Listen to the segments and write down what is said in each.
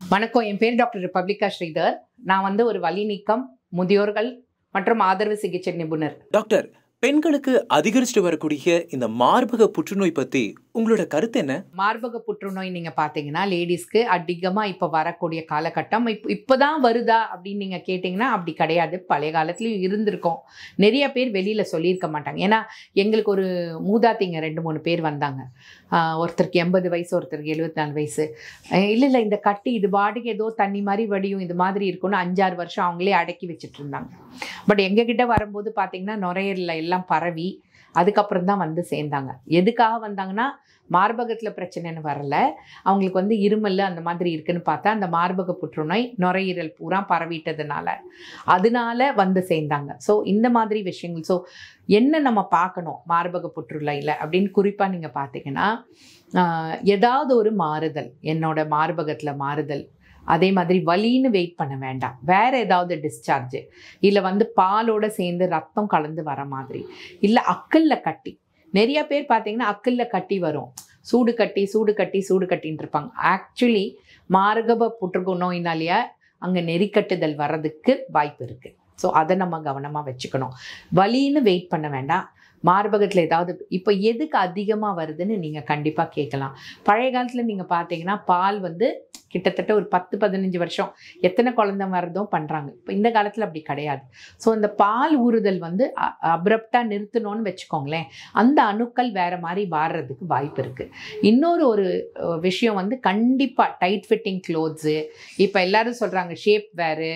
வணக்கம் என் பேர் டாக்டர் ரிபப்ளிகா ஸ்ரீதர் நான் வந்து ஒரு வலி நீக்கம் முதியோர்கள் மற்றும் ஆதரவு சிகிச்சை நிபுணர் டாக்டர் பெண்களுக்கு அதிகரிச்சுட்டு வரக்கூடிய இந்த மார்பக புற்றுநோய் பத்தி உங்களோட கருத்து என்ன மார்பக புற்றுநோய் நீங்க பாத்தீங்கன்னா லேடிஸ்க்கு அதிகமா இப்ப வரக்கூடிய காலகட்டம் இப்போ இப்பதான் வருதா அப்படின்னு நீங்க கேட்டீங்கன்னா அப்படி கிடையாது பழைய காலத்துலயும் இருந்திருக்கும் நிறைய பேர் வெளியில சொல்லியிருக்க மாட்டாங்க ஏன்னா எங்களுக்கு ஒரு மூதாத்திங்க ரெண்டு மூணு பேர் வந்தாங்க ஆஹ் ஒருத்தருக்கு எண்பது வயசு ஒருத்தருக்கு எழுபத்தி நாலு வயசு அஹ் இல்ல இல்ல இந்த கட்டி இது பாட்டுக்கு ஏதோ தண்ணி மாதிரி வடியும் இது மாதிரி இருக்கும்னு அஞ்சாறு வருஷம் அவங்களே அடக்கி வச்சுட்டு இருந்தாங்க பட் எங்ககிட்ட வரும்போது பார்த்தீங்கன்னா நுரையீரல்ல எல்லாம் பரவி அதுக்கப்புறம் தான் வந்து சேர்ந்தாங்க எதுக்காக வந்தாங்கன்னா மார்பகத்தில் பிரச்சனைன்னு வரல அவங்களுக்கு வந்து இருமல் அந்த மாதிரி இருக்குன்னு பார்த்தா அந்த மார்பக புற்றுநோய் நுரையீரல் பூரா பரவிட்டதுனால அதனால வந்து சேர்ந்தாங்க ஸோ இந்த மாதிரி விஷயங்கள் ஸோ என்ன நம்ம பார்க்கணும் மார்பக புற்றுநோயில் அப்படின்னு குறிப்பாக நீங்கள் பார்த்தீங்கன்னா ஆஹ், ஏதாவது ஒரு மாறுதல் என்னோட மார்பகத்தில் மாறுதல் அதே மாதிரி வலின்னு வெயிட் பண்ண வேண்டாம் வேற ஏதாவது டிஸ்சார்ஜ் இல்லை வந்து பாலோட சேர்ந்து ரத்தம் கலந்து வர மாதிரி இல்லை அக்கல்ல கட்டி நிறைய பேர் பார்த்தீங்கன்னா அக்கல்ல கட்டி வரும் சூடு கட்டி சூடு கட்டி சூடு கட்டின்னு இருப்பாங்க ஆக்சுவலி மார்கப புற்றுகு நோயினாலேயே அங்கே நெறிக்கட்டுதல் வர்றதுக்கு வாய்ப்பு இருக்குது ஸோ அதை நம்ம கவனமாக வச்சுக்கணும் வலின்னு வெயிட் பண்ண வேண்டாம் மார்பகத்தில் ஏதாவது இப்போ எதுக்கு அதிகமாக வருதுன்னு நீங்கள் கண்டிப்பாக கேட்கலாம் பழைய காலத்தில் நீங்கள் பார்த்தீங்கன்னா பால் வந்து கிட்டத்தட்ட ஒரு பத்து பதினஞ்சு வருஷம் எத்தனை குழந்தை வரதும் பண்ணுறாங்க இப்போ இந்த காலத்தில் அப்படி கிடையாது ஸோ இந்த பால் ஊறுதல் வந்து அப்ரப்டாக நிறுத்தணும்னு வச்சுக்கோங்களேன் அந்த அணுக்கள் வேற மாதிரி வாடுறதுக்கு வாய்ப்பு இருக்குது இன்னொரு ஒரு அஹ், விஷயம் வந்து கண்டிப்பாக டைட் ஃபிட்டிங் க்ளோத்ஸு இப்போ எல்லாரும் சொல்கிறாங்க ஷேப் வேறு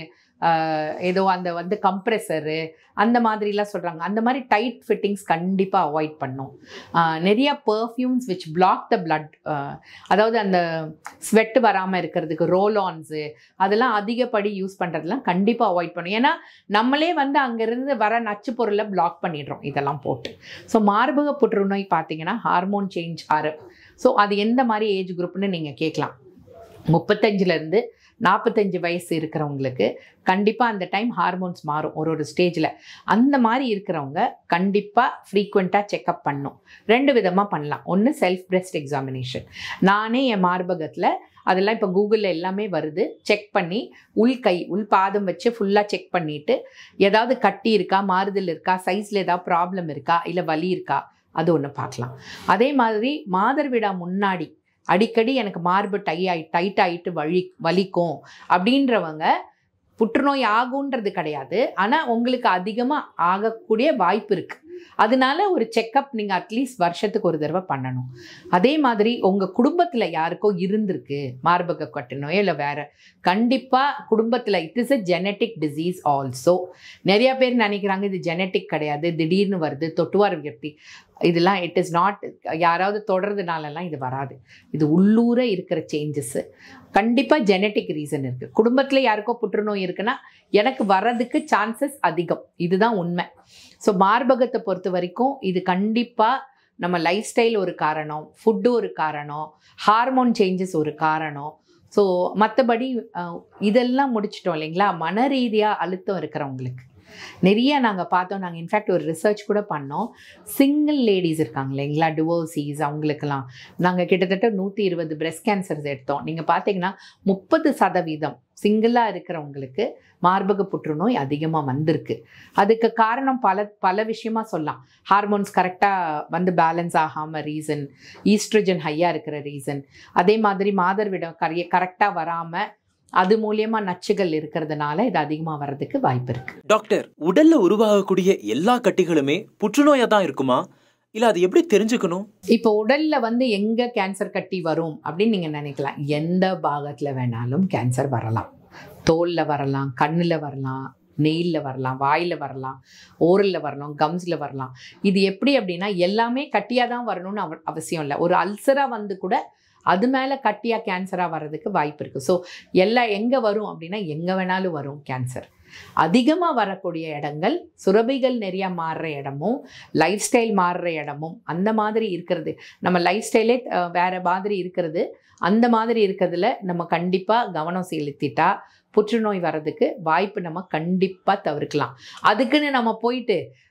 ஏதோ அந்த வந்து கம்ப்ரெசரு அந்த மாதிரிலாம் சொல்கிறாங்க அந்த மாதிரி டைட் ஃபிட்டிங்ஸ் கண்டிப்பாக அவாய்ட் பண்ணும் ஆஹ், நிறைய perfumes which block the blood ஆஹ், அதாவது அந்த ஸ்வெட் வராமல் இருக்கிறதுக்கு ரோல் ஆன்ஸு அதெல்லாம் அதிகப்படி யூஸ் பண்ணுறதுலாம் கண்டிப்பாக அவாய்ட் பண்ணும் ஏன்னா நம்மளே வந்து அங்கேருந்து வர நச்சு பொருளை பிளாக் பண்ணிடுறோம் இதெல்லாம் போட்டு ஸோ மார்பக புற்றுநோய் பார்த்தீங்கன்னா ஹார்மோன் சேஞ்ச் ஆறு ஸோ அது எந்த மாதிரி ஏஜ் குரூப்னு நீங்கள் கேட்கலாம் முப்பத்தஞ்சுலேருந்து நாற்பத்தஞ்சு வயசு இருக்கிறவங்களுக்கு கண்டிப்பாக அந்த டைம் ஹார்மோன்ஸ் மாறும் ஒரு ஒரு ஸ்டேஜில் அந்த மாதிரி இருக்கிறவங்க கண்டிப்பாக ஃப்ரீக்வெண்ட்டாக செக்கப் பண்ணும் ரெண்டு விதமாக பண்ணலாம் ஒன்று செல்ஃப் breast எக்ஸாமினேஷன் நானே என் மார்பகத்தில் அதெல்லாம் இப்போ கூகுளில் எல்லாமே வருது செக் பண்ணி உள் கை உள் பாதம் வச்சு ஃபுல்லாக செக் பண்ணிவிட்டு ஏதாவது கட்டி இருக்கா மாறுதல் இருக்கா சைஸில் ஏதாவது ப்ராப்ளம் இருக்கா இல்லை வலி இருக்கா அது ஒன்று பார்க்கலாம் அதே மாதிரி மாதர் விடா முன்னாடி அடிக்கடி எனக்கு மார்பு டை ஆகி டைட் ஆகிட்டு வலி வலிக்கும் அப்படின்றவங்க புற்றுநோய் ஆகுன்றது கிடையாது ஆனால் உங்களுக்கு அதிகமாக ஆகக்கூடிய வாய்ப்பு இருக்குது அதனால ஒரு செக்கப் நீங்கள் அட்லீஸ்ட் வருஷத்துக்கு ஒரு தடவை பண்ணணும் அதே மாதிரி உங்கள் குடும்பத்தில் யாருக்கோ இருந்திருக்கு மார்பக கட்டு நோயோ இல்லை வேற கண்டிப்பாக குடும்பத்தில் it is a genetic disease also நிறைய பேர் நினைக்கிறாங்க இது ஜெனட்டிக் கிடையாது திடீர்னு வருது தொட்டுவார் வியக்தி இதெல்லாம் இட் இஸ் நாட் யாராவது தொடர்றதுனாலலாம் இது வராது இது உள்ளூர இருக்கிற சேஞ்சஸ்ஸு கண்டிப்பாக ஜெனட்டிக் ரீசன் இருக்குது குடும்பத்தில் யாருக்கோ புற்றுநோய் இருக்குன்னா எனக்கு வர்றதுக்கு சான்சஸ் அதிகம் இதுதான் உண்மை ஸோ மார்பகத்தை பொறுத்த வரைக்கும் இது கண்டிப்பாக நம்ம லைஃப் ஸ்டைல் ஒரு காரணம் ஃபுட்டு ஒரு காரணம் ஹார்மோன் சேஞ்சஸ் ஒரு காரணம் ஸோ மற்றபடி இதெல்லாம் முடிச்சிட்டோம் இல்லைங்களா மன ரீதியாக அழுத்தம் இருக்கிறவங்களுக்கு நிறைய நாங்கள் பார்த்தோம் நாங்கள் இன்ஃபேக்ட் ஒரு ரிசர்ச் கூட பண்ணோம் சிங்கிள் லேடிஸ் இருக்காங்க இல்லைங்களா டிவோர்சிஸ் அவங்களுக்கெல்லாம் நாங்கள் கிட்டத்தட்ட நூற்றி இருபது பிரெஸ்ட் கேன்சர்ஸ் எடுத்தோம் நீங்கள் பார்த்தீங்கன்னா முப்பது சதவீதம் சிங்கிளாக இருக்கிறவங்களுக்கு மார்பக புற்றுநோய் அதிகமாக வந்திருக்கு அதுக்கு காரணம் பல பல விஷயமா சொல்லலாம் ஹார்மோன்ஸ் கரெக்டாக வந்து பேலன்ஸ் ஆகாமல் ரீசன் ஈஸ்ட்ரஜன் ஹையாக இருக்கிற ரீசன் அதே மாதிரி மாதர்விடம் கரைய கரெக்டாக வராமல் அது மூலியமா நச்சுகள் இருக்கிறதுனால இது அதிகமாக வர்றதுக்கு வாய்ப்பு இருக்கு டாக்டர் உடல்ல உருவாகக்கூடிய எல்லா கட்டிகளுமே புற்றுநோயா தான் இருக்குமா இல்ல அது எப்படி தெரிஞ்சுக்கணும் இப்போ உடல்ல வந்து எங்க கேன்சர் கட்டி வரும் அப்படின்னு நீங்க நினைக்கலாம் எந்த பாகத்துல வேணாலும் கேன்சர் வரலாம் தோல்ல வரலாம் கண்ணுல வரலாம் நெயில்ல வரலாம் வாயில வரலாம் ஓரல்ல வரலாம் கம்ஸ்ல வரலாம் இது எப்படி அப்படின்னா எல்லாமே கட்டியாக தான் வரணும்னு அவ அவசியம் இல்லை ஒரு அல்சரா வந்து கூட அது மேலே கட்டியாக கேன்சராக வர்றதுக்கு வாய்ப்பு இருக்குது ஸோ எல்லாம் எங்கே வரும் அப்படின்னா எங்கே வேணாலும் வரும் கேன்சர் அதிகமாக வரக்கூடிய இடங்கள் சுரபிகள் நிறையா மாறுற இடமும் லைஃப் ஸ்டைல் மாறுற இடமும் அந்த மாதிரி இருக்கிறது நம்ம லைஃப் ஸ்டைலே அஹ், வேற மாதிரி இருக்கிறது அந்த மாதிரி இருக்கிறதுல நம்ம கண்டிப்பாக கவனம் செலுத்திட்டா புற்றுநோய் வர்றதுக்கு வாய்ப்பு நம்ம கண்டிப்பாக தவிர்க்கலாம் அதுக்குன்னு நம்ம போயிட்டு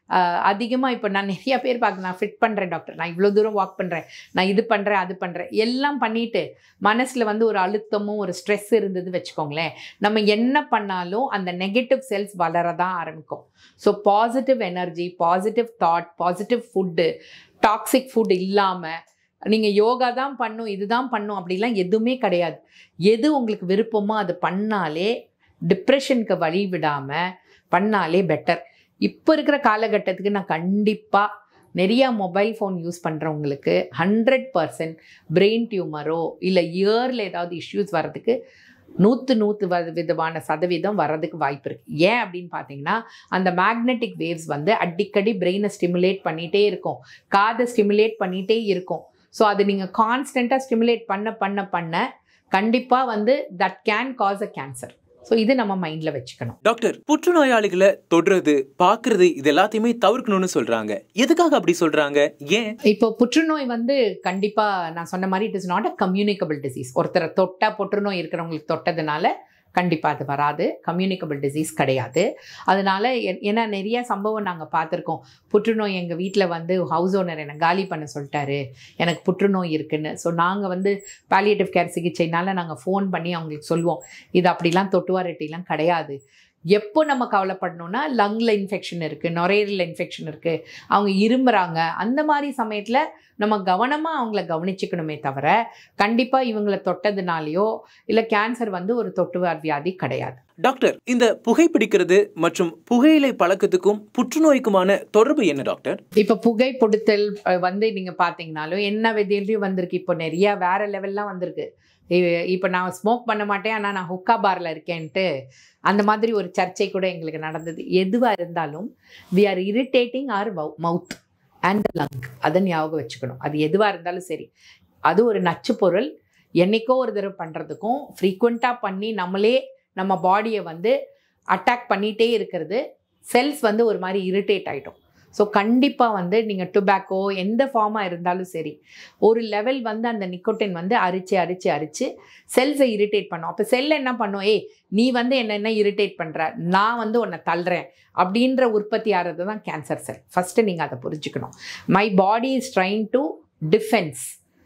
அதிகமாக இப்போ நான் நிறைய பேர் பார்க்க நான் ஃபிட் பண்ணுறேன் டாக்டர் நான் இவ்வளோ தூரம் வாக் பண்ணுறேன் நான் இது பண்ணுறேன் அது பண்ணுறேன் எல்லாம் பண்ணிட்டு மனசில் வந்து ஒரு அழுத்தமும் ஒரு ஸ்ட்ரெஸ் இருந்தது வச்சுக்கோங்களேன் நம்ம என்ன பண்ணாலும் அந்த நெகட்டிவ் செல்ஸ் வளரதான் ஆரம்பிக்கும் so positive energy positive thought positive food toxic food இல்லாமல் நீங்கள் யோகா தான் பண்ணும் இதுதான் பண்ணும் அப்படிலாம் எதுவுமே கிடையாது எது உங்களுக்கு விருப்பமோ அது பண்ணாலே டிப்ரெஷனுக்கு வழி விடாமல் பண்ணாலே பெட்டர் இப்போ இருக்கிற காலகட்டத்துக்கு நான் கண்டிப்பாக நிறையா மொபைல் ஃபோன் யூஸ் பண்ணுறவங்களுக்கு ஹண்ட்ரட் பர்சன்ட் பிரெயின் டியூமரோ இல்லை இயரில் ஏதாவது இஷ்யூஸ் வர்றதுக்கு நூற்று நூற்று வ விதமான சதவீதம் வர்றதுக்கு வாய்ப்பு இருக்குது ஏன் அப்படின்னு பார்த்தீங்கன்னா அந்த மேக்னெட்டிக் வேவ்ஸ் வந்து அடிக்கடி பிரெயினை ஸ்டிமுலேட் பண்ணிகிட்டே இருக்கும் காதை ஸ்டிமுலேட் பண்ணிகிட்டே இருக்கும் ஸோ அது நீங்கள் கான்ஸ்டண்ட்டாக ஸ்டிமுலேட் பண்ண பண்ண பண்ண கண்டிப்பாக வந்து that can cause a cancer so இது நம்ம மைண்டில் வச்சுக்கணும் டாக்டர் புற்றுநோயாளிகளை தொடுறது பார்க்கறது இது எல்லாத்தையுமே தவிர்க்கணும்னு சொல்றாங்க எதுக்காக அப்படி சொல்றாங்க ஏன் இப்போ புற்றுநோய் வந்து கண்டிப்பாக நான் சொன்ன மாதிரி it is not a communicable disease ஒருத்தரை தொட்டா புற்றுநோய் இருக்கிறவங்களுக்கு தொட்டதுனால கண்டிப்பாக அது வராது கம்யூனிகபிள் டிசீஸ் கிடையாது அதனால எ- ஏன்னா நிறைய சம்பவம் நாங்கள் பார்த்துருக்கோம் புற்றுநோய் எங்கள் வீட்டில் வந்து ஹவுஸ் ஓனர் என்னை காலி பண்ண சொல்லிட்டாரு எனக்கு புற்றுநோய் இருக்குன்னு ஸோ நாங்கள் வந்து பாலியேட்டிவ் கேர் சிகிச்சைனால நாங்கள் ஃபோன் பண்ணி அவங்களுக்கு சொல்லுவோம் இது அப்படிலாம் தொட்டுவாரெட்டிலாம் கிடையாது எப்போ நம்ம கவலைப்படணும்னா லங்ல இன்ஃபெக்ஷன் இருக்குது நுரையீரலில் இன்ஃபெக்ஷன் இருக்குது அவங்க இரும்புறாங்க அந்த மாதிரி சமயத்தில் நம்ம கவனமாக அவங்கள கவனிச்சுக்கணுமே தவிர கண்டிப்பாக இவங்களை தொட்டதுனாலையோ இல்லை கேன்சர் வந்து ஒரு தொட்டுவார் வியாதி கிடையாது டாக்டர் இந்த புகைப்பிடிக்கிறது மற்றும் புகையிலை பழக்கத்துக்கும் புற்றுநோய்க்குமான தொடர்பு என்ன டாக்டர் இப்போ புகை பொடுத்தல் அஹ், வந்து நீங்கள் பார்த்தீங்கனாலும் என்ன விதையிலையும் வந்திருக்கு இப்போ நிறைய வேற லெவல்லாம் வந்திருக்கு இ- இப்போ நான் ஸ்மோக் பண்ண மாட்டேன் ஆனால் நான் ஹுக்கா பாரில் இருக்கேன்ட்டு அந்த மாதிரி ஒரு சர்ச்சை கூட எங்களுக்கு நடந்தது எதுவாக இருந்தாலும் we are irritating our mouth and lung அதை ஞாபகம் வச்சுக்கணும் அது எதுவாக இருந்தாலும் சரி அது ஒரு நச்சு பொருள் என்னைக்கோ ஒரு தடவை பண்ணுறதுக்கும் ஃப்ரீக்வெண்ட்டாக பண்ணி நம்மளே நம்ம பாடியை வந்து அட்டாக் பண்ணிகிட்டே இருக்கிறது செல்ஸ் வந்து ஒரு மாதிரி இரிட்டேட் ஆகிடும் ஸோ கண்டிப்பாக வந்து நீங்கள் டுபாக்கோ எந்த ஃபார்மாக இருந்தாலும் சரி ஒரு லெவல் வந்து அந்த நிக்கோட்டின் வந்து அரிச்சு அரிச்சு அரிச்சு செல்ஸை இரிட்டேட் பண்ணும் அப்போ செல் என்ன பண்ணும் ஏய் நீ வந்து என்ன என்ன இரிட்டேட் பண்ணுற நான் வந்து உன்னை தள்ளுறேன் அப்படின்ற உற்பத்தி ஆகிறது தான் கேன்சர் செல் ஃபஸ்ட்டு நீங்கள் அதை புரிஞ்சுக்கணும் my body is trying to defence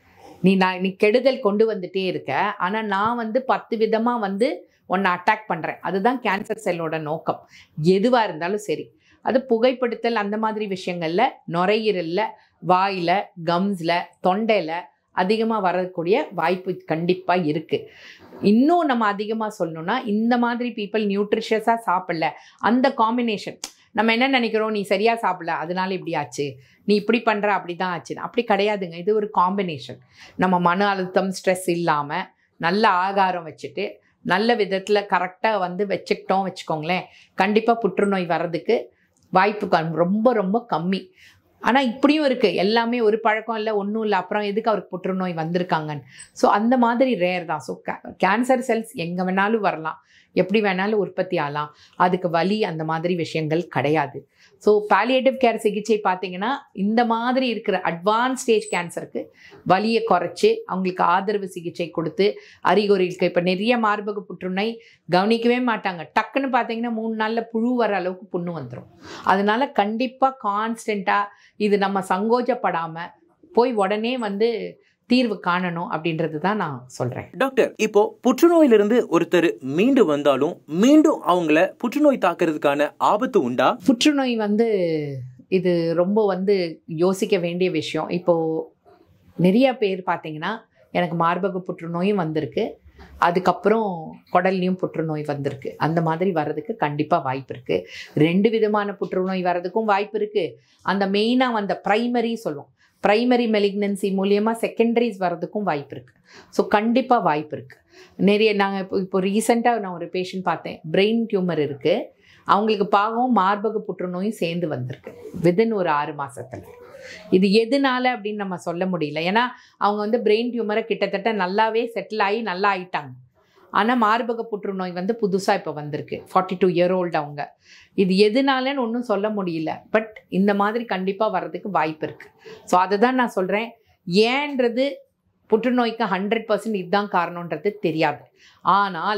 நீ நான் நீ கெடுதல் கொண்டு வந்துட்டே இருக்க ஆனால் நான் வந்து பத்து விதமாக வந்து உன்னை அட்டாக் பண்ணுறேன் அதுதான் கேன்சர் செல்லோட நோக்கம் எதுவாக இருந்தாலும் சரி அது புகைப்படுத்தல் அந்த மாதிரி விஷயங்களில் நுரையீரலில் வாயில் கம்ஸில் தொண்டையில் அதிகமாக வரக்கூடிய வாய்ப்பு கண்டிப்பாக இருக்குது இன்னும் நம்ம அதிகமாக சொல்லணும்னா இந்த மாதிரி பீப்புள் நியூட்ரிஷியஸாக சாப்பிடல அந்த காம்பினேஷன் நம்ம என்ன நினைக்கிறோம் நீ சரியாக சாப்பிடல அதனால இப்படி ஆச்சு நீ இப்படி பண்ணுற அப்படி தான் ஆச்சு அப்படி கிடையாதுங்க இது ஒரு காம்பினேஷன் நம்ம மன அழுத்தம் ஸ்ட்ரெஸ் இல்லாமல் நல்ல ஆகாரம் வச்சுட்டு நல்ல விதத்தில் கரெக்டாக வந்து வச்சுக்கிட்டோம் வச்சுக்கோங்களேன் கண்டிப்பாக புற்றுநோய் வர்றதுக்கு வாய்ப்பு கம் ரொம்ப ரொம்ப கம்மி ஆனால் இப்படியும் இருக்குது எல்லாமே ஒரு பழக்கம் இல்லை ஒன்றும் இல்லை அப்புறம் எதுக்கு அவருக்கு புற்றுநோய் வந்திருக்காங்கன்னு ஸோ அந்த மாதிரி ரேர் தான் ஸோ கேன்சர் செல்ஸ் எங்கே வேணாலும் வரலாம் எப்படி வேணாலும் உற்பத்தி ஆகலாம் அதுக்கு வலி அந்த மாதிரி விஷயங்கள் கிடையாது ஸோ பாலியேட்டிவ் கேர் சிகிச்சை பார்த்தீங்கன்னா இந்த மாதிரி இருக்கிற அட்வான்ஸ் ஸ்டேஜ் கேன்சருக்கு வலியை குறைச்சி அவங்களுக்கு ஆதரவு சிகிச்சை கொடுத்து அறிகுறிகளுக்கு இப்போ நிறைய மார்பக புற்றுநோய் கவனிக்கவே மாட்டாங்க டக்குன்னு பார்த்தீங்கன்னா மூணு நாளில் புழு வர அளவுக்கு புண்ணு வந்துடும் அதனால கண்டிப்பாக கான்ஸ்டண்ட்டாக இது நம்ம சங்கோஜப்படாமல் போய் உடனே வந்து தீர்வு காணணும் அப்படின்றது தான் நான் சொல்கிறேன் டாக்டர் இப்போ புற்றுநோயிலிருந்து ஒருத்தர் மீண்டு வந்தாலும் மீண்டும் அவங்கள புற்றுநோய் தாக்குறதுக்கான ஆபத்து உண்டா புற்றுநோய் வந்து இது ரொம்ப வந்து யோசிக்க வேண்டிய விஷயம் இப்போது நிறைய பேர் பார்த்தீங்கன்னா எனக்கு மார்பக புற்றுநோயும் வந்திருக்கு அதுக்கப்புறம் குடல்லையும் புற்றுநோய் வந்திருக்கு அந்த மாதிரி வர்றதுக்கு கண்டிப்பாக வாய்ப்பு இருக்குது ரெண்டு விதமான புற்றுநோய் வர்றதுக்கும் வாய்ப்பு இருக்குது அந்த மெயினாக வந்த ப்ரைமரி சொல்லுவோம் ப்ரைமரி மெலிக்னன்சி மூலியமாக செகண்டரிஸ் வர்றதுக்கும் வாய்ப்பு இருக்குது ஸோ கண்டிப்பாக வாய்ப்பு இருக்குது நிறைய நாங்கள் இப்போ இப்போ ரீசெண்டாக நான் ஒரு பேஷண்ட் பார்த்தேன் பிரெயின் டியூமர் இருக்குது அவங்களுக்கு பாவம் மார்பக புற்றுநோயும் சேர்ந்து வந்திருக்கு விதின் ஒரு ஆறு மாசத்துல இது எதனால அப்படின்னு நம்ம சொல்ல முடியல ஏன்னா அவங்க வந்து பிரெயின் டியூமரை கிட்டத்தட்ட நல்லாவே செட்டில் ஆகி நல்லா ஆயிட்டாங்க ஆனால் மார்பக புற்றுநோய் வந்து புதுசாக இப்போ வந்திருக்கு ஃபார்ட்டி டூ இயர் ஓல்டு அவங்க இது எதனாலன்னு ஒன்றும் சொல்ல முடியல பட் இந்த மாதிரி கண்டிப்பாக வர்றதுக்கு வாய்ப்பு இருக்குது ஸோ அதை தான் நான் சொல்கிறேன் ஏன்றது புற்றுநோய்க்கு ஹண்ட்ரட் பர்சன்ட் இதுதான் காரணன்றது தெரியாது ஆனால்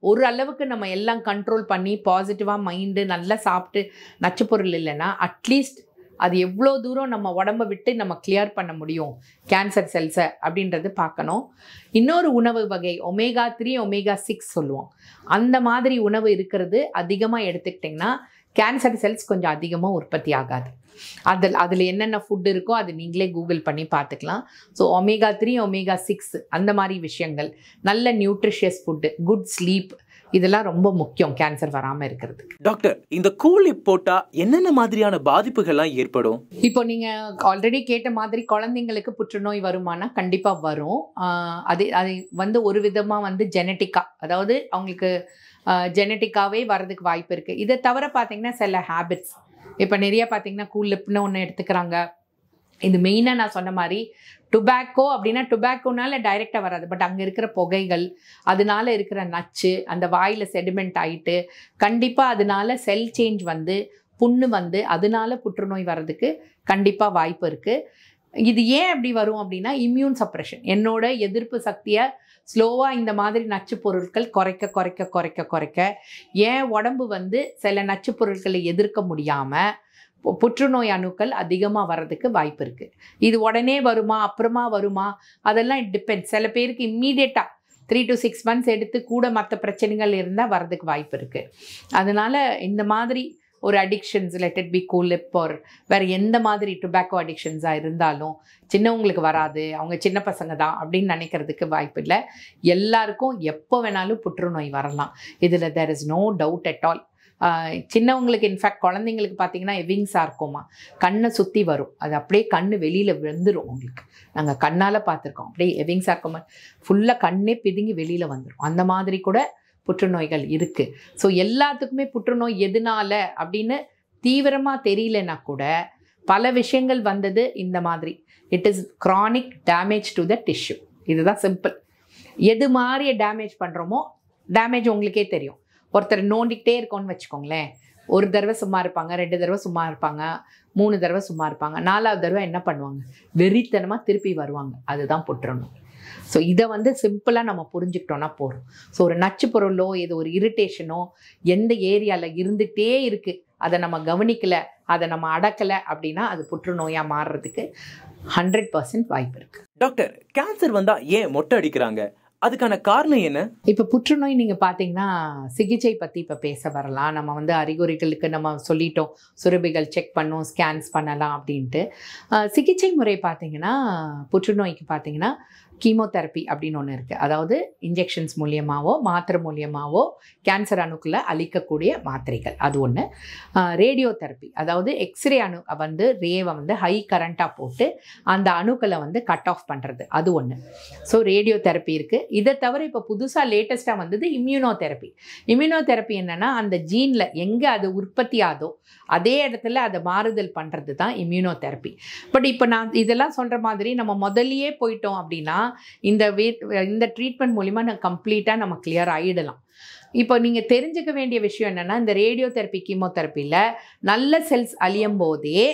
ஒரு அளவுக்கு நம்ம எல்லாம் கண்ட்ரோல் பண்ணி பாசிட்டிவாக மைண்டு நல்லா சாப்பிட்டு நச்சு பொருள் இல்லைன்னா அட்லீஸ்ட் அது எவ்வளோ தூரம் நம்ம உடம்பை விட்டு நம்ம கிளியர் பண்ண முடியும் கேன்சர் செல்ஸை அப்படின்றது பார்க்கணும் இன்னொரு உணவு வகை ஒமேகா த்ரீ ஒமேகா சிக்ஸ் சொல்லுவோம் அந்த மாதிரி உணவு இருக்கிறது அதிகமாக எடுத்துக்கிட்டிங்கன்னா கேன்சர் செல்ஸ் கொஞ்சம் அதிகமாக உற்பத்தி ஆகாது அதில் அதில் என்னென்ன ஃபுட் இருக்கோ அது நீங்களே கூகுள் பண்ணி பார்த்துக்கலாம் so omega three omega six அந்த மாதிரி விஷயங்கள் நல்ல நியூட்ரிஷியஸ் ஃபுட்டு குட் ஸ்லீப் இதெல்லாம் ரொம்ப முக்கியம் கேன்சர் வராமல் இருக்கிறது டாக்டர் இந்த கூலிப் போட்டா என்னென்ன மாதிரியான பாதிப்புகள்லாம் ஏற்படும் இப்போ நீங்கள் ஆல்ரெடி கேட்ட மாதிரி குழந்தைங்களுக்கு புற்றுநோய் வருமானா கண்டிப்பாக வரும் ஆஹ் அது அது வந்து ஒரு விதமாக வந்து ஜெனட்டிக்காக அதாவது அவங்களுக்கு ஜெனட்டிக்காவே வர்றதுக்கு வாய்ப்பு இருக்குது இதை தவிர பார்த்தீங்கன்னா சில ஹேபிட்ஸ் இப்போ நிறைய பார்த்தீங்கன்னா கூலிப்னு ஒன்று எடுத்துக்கிறாங்க இது மெயினாக நான் சொன்ன மாதிரி டுபாக்கோ அப்படின்னா டுபாக்கோனால டைரெக்டாக வராது பட் அங்கே இருக்கிற புகைகள் அதனால இருக்கிற நச்சு அந்த வாயில் செடிமெண்ட் ஆயிட்டு கண்டிப்பாக அதனால செல் சேஞ்ச் வந்து புண்ணு வந்து அதனால புற்றுநோய் வர்றதுக்கு கண்டிப்பாக வாய்ப்பு இருக்குது இது ஏன் அப்படி வரும் அப்படின்னா இம்யூன் சப்ரெஷன் என்னோட எதிர்ப்பு சக்தியை ஸ்லோவாக இந்த மாதிரி நச்சு பொருட்கள் குறைக்க குறைக்க குறைக்க குறைக்க ஏன் உடம்பு வந்து சில நச்சு பொருட்களை எதிர்க்க முடியாமல் புற்றுநோய் அணுக்கள் அதிகமாக வர்றதுக்கு வாய்ப்பு இருக்குது இது உடனே வருமா அப்புறமா வருமா அதெல்லாம் இட் டிபெண்ட் சில பேருக்கு இம்மீடியட்டாக த்ரீ டு சிக்ஸ் மந்த்ஸ் எடுத்து கூட மற்ற பிரச்சனைகள் இருந்தால் வர்றதுக்கு வாய்ப்பு இருக்குது அதனால் இந்த மாதிரி ஒரு addictions let it be Cool Lip or வேறு எந்த மாதிரி டுபாக்கோ அடிக்ஷன்ஸாக இருந்தாலும் சின்னவங்களுக்கு வராது அவங்க சின்ன பசங்க தான் அப்படின்னு நினைக்கிறதுக்கு வாய்ப்பு இல்லை எல்லாருக்கும் எப்போ வேணாலும் புற்றுநோய் வரலாம் இதில் there is no doubt at all சின்னவங்களுக்கு இன்ஃபேக்ட் குழந்தைங்களுக்கு பார்த்தீங்கன்னா விங்ஸாக இருக்குமா கண்ணை சுற்றி வரும் அது அப்படியே கண்ணு வெளியில் விழுந்துரும் உங்களுக்கு நாங்கள் கண்ணால் பார்த்துருக்கோம் அப்படியே எவிங்ஸாக இருக்குமா ஃபுல்லாக கண்ணே பிதுங்கி வெளியில் வந்துடும் அந்த மாதிரி கூட புற்றுநோய்கள் இருக்குது ஸோ எல்லாத்துக்குமே புற்றுநோய் எதனால அப்படின்னு தீவிரமாக தெரியலனா கூட பல விஷயங்கள் வந்தது இந்த மாதிரி it is chronic damage to the tissue இதுதான் சிம்பிள் எது மாதிரி டேமேஜ் பண்ணுறோமோ டேமேஜ் உங்களுக்கே தெரியும் ஒருத்தர் நோண்டிக்கிட்டே இருக்கோன்னு வச்சுக்கோங்களேன் ஒரு தடவை சும்மா இருப்பாங்க ரெண்டு தடவை சும்மா இருப்பாங்க மூணு தடவை சும்மா இருப்பாங்க நாலாவது தடவை என்ன பண்ணுவாங்க வெறித்தனமாக திருப்பி வருவாங்க அதுதான் புற்றுநோய் ஸோ இதை வந்து சிம்பிளாக நம்ம புரிஞ்சுக்கிட்டோன்னா போதும் ஸோ ஒரு நச்சு பொருளோ இது ஒரு இரிட்டேஷனோ எந்த ஏரியாவில் இருந்துகிட்டே இருக்குது அதை நம்ம கவனிக்கலை அதை நம்ம அடக்கலை அப்படின்னா அது புற்றுநோயாக மாறுறதுக்கு ஹண்ட்ரட் பர்சன்ட் வாய்ப்பு இருக்குது டாக்டர் கேன்சர் வந்தா ஏன் மொட்டை அடிக்கிறாங்க அதுக்கான காரணம் என்ன இப்போ புற்றுநோய் நீங்கள் பார்த்தீங்கன்னா சிகிச்சை பற்றி இப்போ பேச வரலாம் நம்ம வந்து அறிகுறிகளுக்கு நம்ம சொல்லிட்டோம் சுரபிகள் செக் பண்ணோம் ஸ்கேன்ஸ் பண்ணலாம் அப்படின்ட்டு ஆஹ் சிகிச்சை முறை பார்த்தீங்கன்னா புற்றுநோய்க்கு பார்த்தீங்கன்னா கீமோதெரப்பி அப்படின்னு ஒன்று இருக்குது அதாவது இன்ஜெக்ஷன்ஸ் மூலியமாவோ மாத்திரை மூலியமாவோ கேன்சர் அணுக்களை அழிக்கக்கூடிய மாத்திரைகள் அது ஒன்று ரேடியோ தெரப்பி அதாவது எக்ஸ்ரே அணு வந்து ரேவை வந்து ஹை கரண்ட்டாக போட்டு அந்த அணுக்களை வந்து கட் ஆஃப் பண்ணுறது அது ஒன்று ஸோ ரேடியோ தெரப்பி இருக்குது இதை தவிர இப்போ புதுசாக லேட்டஸ்ட்டாக வந்தது இம்யூனோ தெரப்பி இம்யூனோ தெரப்பி என்னென்னா அந்த ஜீனில் எங்கே அது உற்பத்தி ஆதோ அதே இடத்துல அதை மாறுதல் பண்ணுறது தான் இம்யூனோ தெரப்பி பட் இப்போ நான் இதெல்லாம் சொல்கிற மாதிரி நம்ம முதல்லயே போயிட்டோம் அப்படின்னா இந்த வே இந்த ட்ரீட்மெண்ட் மூலிமா நான் கம்ப்ளீட்டாக நம்ம கிளியர் ஆகிடலாம் இப்போ நீங்கள் தெரிஞ்சுக்க வேண்டிய விஷயம் என்னென்னா இந்த ரேடியோ தெரப்பி கீமோதெரப்பியில் நல்ல செல்ஸ் அழியும் போதே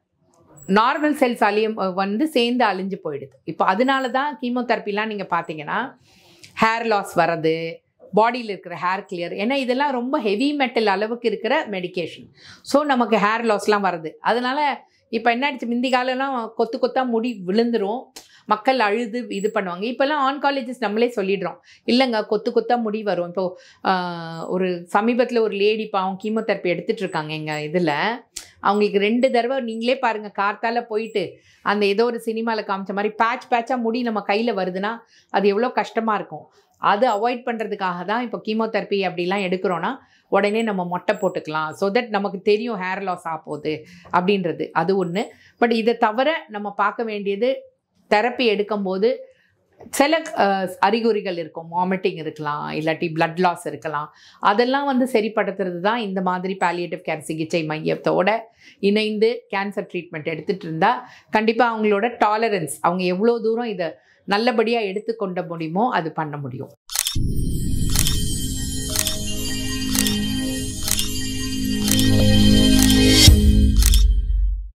நார்மல் செல்ஸ் அழியும் வந்து சேர்ந்து அழிஞ்சு போயிடுது இப்போ அதனால தான் கீமோதெரப்பிலாம் நீங்கள் பார்த்தீங்கன்னா ஹேர் லாஸ் வர்றது பாடியில் இருக்கிற ஹேர் கிளியர் ஏன்னா இதெல்லாம் ரொம்ப ஹெவி மெட்டல் அளவுக்கு இருக்கிற மெடிகேஷன் ஸோ நமக்கு ஹேர் லாஸ்லாம் வருது அதனால இப்போ என்ன ஆயிடுச்சு முந்தி காலம்லாம் கொத்து கொத்தா முடி விழுந்துரும் மக்கள் அழுது இது பண்ணுவாங்க இப்போல்லாம் ஆன்காலஜிஸ்ட் நம்மளே சொல்லிடுறோம் இல்லைங்க கொத்து கொத்தா முடி வரும் இப்போ ஆஹ், ஒரு சமீபத்தில் ஒரு லேடி பாவம் கீமோதெரப்பி எடுத்துட்டு இருக்காங்க எங்கள் இதில் அவங்களுக்கு ரெண்டு தடவை நீங்களே பாருங்கள் கார்த்தால போயிட்டு அந்த ஏதோ ஒரு சினிமாவில் காமிச்ச மாதிரி பேட்ச் பேட்சாக முடி நம்ம கையில் வருதுன்னா அது எவ்வளோ கஷ்டமாக இருக்கும் அது அவாய்ட் பண்ணுறதுக்காக தான் இப்போ கீமோதெரப்பி அப்படிலாம் எடுக்கிறோன்னா உடனே நம்ம மொட்டை போட்டுக்கலாம் ஸோ தட் நமக்கு தெரியும் ஹேர் லாஸ் ஆகப்போகுது அப்படின்றது அது ஒன்று பட் இதை தவிர நம்ம பார்க்க வேண்டியது தெரப்பி எடுக்கும்போது சில அஹ், அறிகுறிகள் இருக்கும் வாமிட்டிங் இருக்கலாம் இல்லாட்டி blood லாஸ் இருக்கலாம் அதெல்லாம் வந்து சரிப்படுத்துறது தான் இந்த மாதிரி பாலியேட்டிவ் கேர் சிகிச்சை மையத்தோட இணைந்து கேன்சர் ட்ரீட்மெண்ட் எடுத்துகிட்டு இருந்தால் கண்டிப்பாக அவங்களோட டாலரன்ஸ் அவங்க எவ்வளோ தூரம் இதை நல்லபடியாக எடுத்துக்கொண்ட முடியுமோ அது பண்ண முடியும்